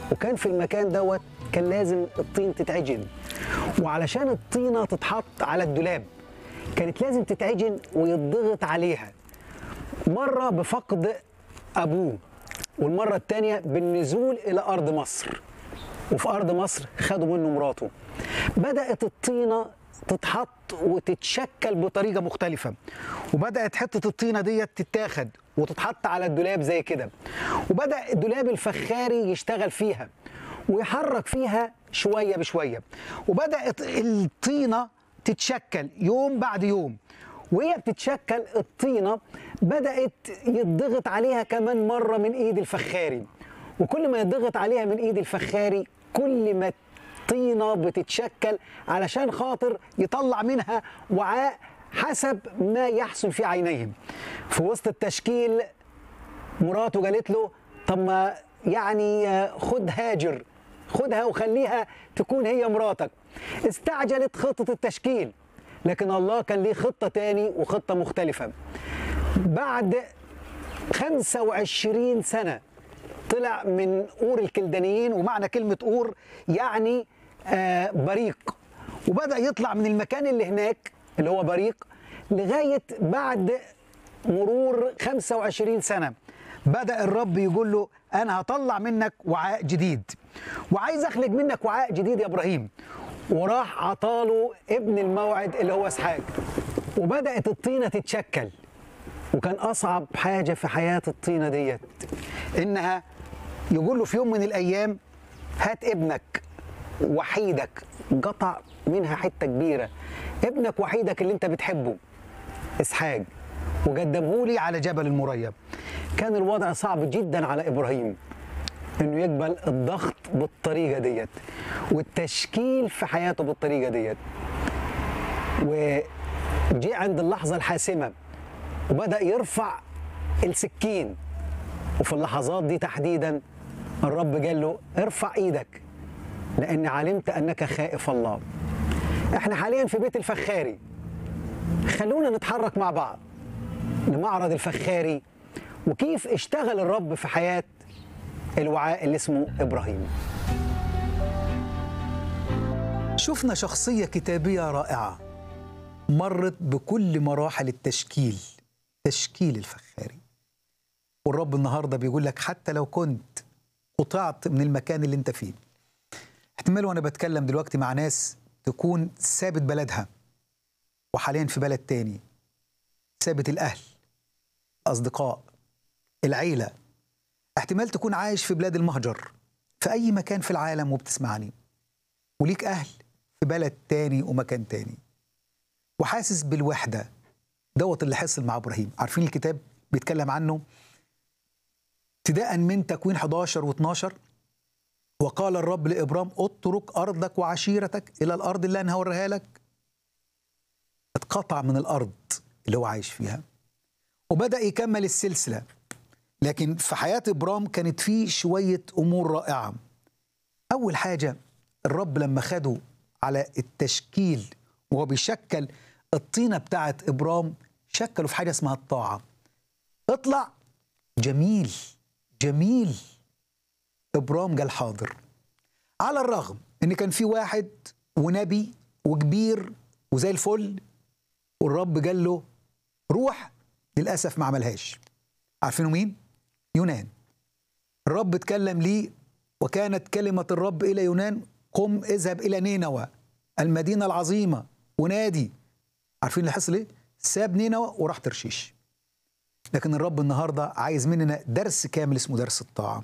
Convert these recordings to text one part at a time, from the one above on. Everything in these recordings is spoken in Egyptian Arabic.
وكان في المكان دوت كان لازم الطين تتعجن وعلشان الطينه تتحط على الدولاب كانت لازم تتعجن ويضغط عليها مره بفقد ابوه والمره الثانيه بالنزول الى ارض مصر وفي ارض مصر خدوا منه مراته بدات الطينه تتحط وتتشكل بطريقه مختلفه وبدات حته الطينه ديت تتاخد وتتحط على الدولاب زي كده وبدا الدولاب الفخاري يشتغل فيها ويحرك فيها شويه بشويه وبدات الطينه تتشكل يوم بعد يوم وهي بتتشكل الطينه بدات يضغط عليها كمان مره من ايد الفخاري وكل ما يضغط عليها من ايد الفخاري كل ما الطينه بتتشكل علشان خاطر يطلع منها وعاء حسب ما يحصل في عينيهم في وسط التشكيل مراته قالت له طب ما يعني خد هاجر خدها وخليها تكون هي مراتك استعجلت خطة التشكيل لكن الله كان ليه خطة تاني وخطة مختلفة بعد 25 سنة طلع من أور الكلدانيين ومعنى كلمة أور يعني آه بريق وبدأ يطلع من المكان اللي هناك اللي هو بريق لغاية بعد مرور 25 سنة بدأ الرب يقول له أنا هطلع منك وعاء جديد وعايز أخلق منك وعاء جديد يا إبراهيم وراح عطاله ابن الموعد اللي هو اسحاق وبدأت الطينة تتشكل وكان أصعب حاجة في حياة الطينة ديت إنها يقول له في يوم من الأيام هات ابنك وحيدك قطع منها حتة كبيرة ابنك وحيدك اللي انت بتحبه اسحاق وقدمه لي على جبل المريب كان الوضع صعب جدا على ابراهيم انه يقبل الضغط بالطريقه ديت والتشكيل في حياته بالطريقه ديت وجي عند اللحظه الحاسمه وبدا يرفع السكين وفي اللحظات دي تحديدا الرب قال له ارفع ايدك لاني علمت انك خائف الله احنا حاليا في بيت الفخاري خلونا نتحرك مع بعض لمعرض الفخاري وكيف اشتغل الرب في حياه الوعاء اللي اسمه ابراهيم شفنا شخصية كتابية رائعة مرت بكل مراحل التشكيل تشكيل الفخاري والرب النهاردة بيقول لك حتى لو كنت قطعت من المكان اللي انت فيه احتمال وانا بتكلم دلوقتي مع ناس تكون سابت بلدها وحاليا في بلد تاني سابت الأهل أصدقاء العيلة احتمال تكون عايش في بلاد المهجر في أي مكان في العالم وبتسمعني وليك أهل في بلد تاني ومكان تاني وحاسس بالوحدة دوت اللي حصل مع إبراهيم عارفين الكتاب بيتكلم عنه ابتداء من تكوين 11 و12 وقال الرب لإبرام اترك أرضك وعشيرتك إلى الأرض اللي أنا هوريها لك اتقطع من الأرض اللي هو عايش فيها وبدأ يكمل السلسلة لكن في حياة إبرام كانت فيه شوية أمور رائعة أول حاجة الرب لما خده على التشكيل وهو بيشكل الطينة بتاعت إبرام شكله في حاجة اسمها الطاعة اطلع جميل جميل إبرام قال حاضر على الرغم إن كان في واحد ونبي وكبير وزي الفل والرب قال له روح للأسف ما عملهاش عارفينه مين؟ يونان الرب اتكلم ليه وكانت كلمة الرب إلى يونان قم اذهب إلى نينوى المدينة العظيمة ونادي عارفين اللي حصل إيه؟ ساب نينوى وراح ترشيش لكن الرب النهاردة عايز مننا درس كامل اسمه درس الطاعة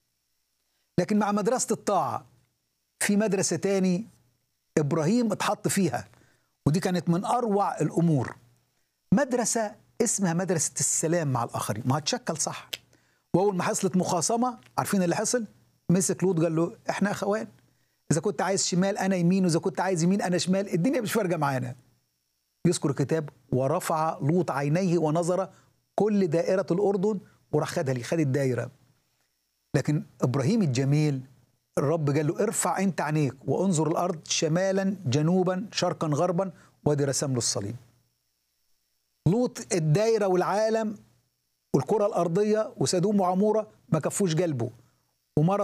لكن مع مدرسة الطاعة في مدرسة تاني إبراهيم اتحط فيها ودي كانت من أروع الأمور مدرسة اسمها مدرسة السلام مع الآخرين ما هتشكل صح وأول ما حصلت مخاصمة عارفين اللي حصل مسك لوط قال له إحنا أخوان إذا كنت عايز شمال أنا يمين وإذا كنت عايز يمين أنا شمال الدنيا مش فارقة معانا يذكر الكتاب ورفع لوط عينيه ونظر كل دائرة الأردن وراح خدها لي خد الدائرة لكن إبراهيم الجميل الرب قال له ارفع انت عينيك وانظر الارض شمالا جنوبا شرقا غربا وادي رسم له الصليب لوط الدايره والعالم والكره الارضيه وسدوم وعموره ما كفوش قلبه ومرض